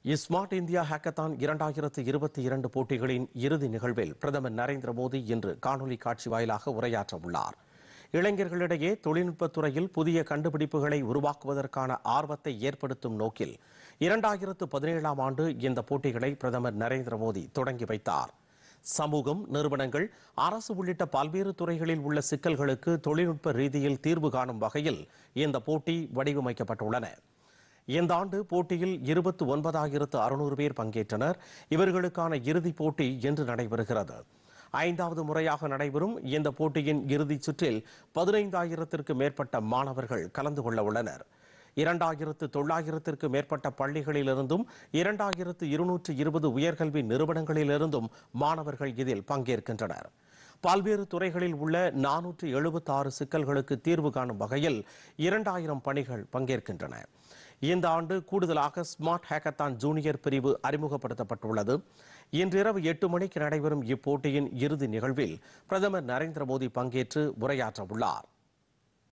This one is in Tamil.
ஸ்மார்ட் இந்தியா ஹேக்கத்தான் இரண்டாயிரத்து இருபத்தி இரண்டு போட்டிகளின் இறுதி நிகழ்வில் பிரதமர் நரேந்திர மோடி இன்று காணொலி காட்சி வாயிலாக உரையாற்ற உள்ளார் இளைஞர்களிடையே தொழில்நுட்பத் துறையில் புதிய கண்டுபிடிப்புகளை உருவாக்குவதற்கான ஆர்வத்தை ஏற்படுத்தும் நோக்கில் இரண்டாயிரத்து பதினேழாம் ஆண்டு இந்த போட்டிகளை பிரதமர் நரேந்திர மோடி தொடங்கி வைத்தார் சமூகம் நிறுவனங்கள் அரசு உள்ளிட்ட பல்வேறு துறைகளில் உள்ள சிக்கல்களுக்கு தொழில்நுட்ப ரீதியில் தீர்வு காணும் வகையில் இந்த போட்டி வடிவமைக்கப்பட்டுள்ளன இந்த ஆண்டு போட்டியில் இருபத்தி ஒன்பதாயிரத்து அறுநூறு பேர் பங்கேற்றனர் இவர்களுக்கான இறுதிப் போட்டி இன்று நடைபெறுகிறது ஐந்தாவது முறையாக நடைபெறும் இந்த போட்டியின் இறுதிச் சுற்றில் பதினைந்தாயிரத்திற்கு மேற்பட்ட மாணவர்கள் கலந்து கொள்ள உள்ளனர் இரண்டாயிரத்து தொள்ளாயிரத்திற்கு மேற்பட்ட பள்ளிகளிலிருந்தும் இரண்டாயிரத்து இருநூற்று இருபது உயர்கல்வி நிறுவனங்களிலிருந்தும் மாணவர்கள் இதில் பங்கேற்கின்றனர் பல்வேறு துறைகளில் உள்ள நானூற்று எழுபத்தாறு சிக்கல்களுக்கு தீர்வு காணும் வகையில் இரண்டாயிரம் பணிகள் பங்கேற்கின்றன இந்த ஆண்டு கூடுதலாக ஸ்மார்ட் ஹேக்கத்தான் ஜூனியர் பிரிவு அறிமுகப்படுத்தப்பட்டுள்ளது இன்றிரவு எட்டு மணிக்கு நடைபெறும் இப்போட்டியின் இறுதி நிகழ்வில் பிரதமர் நரேந்திர மோடி பங்கேற்று உரையாற்ற உள்ளார்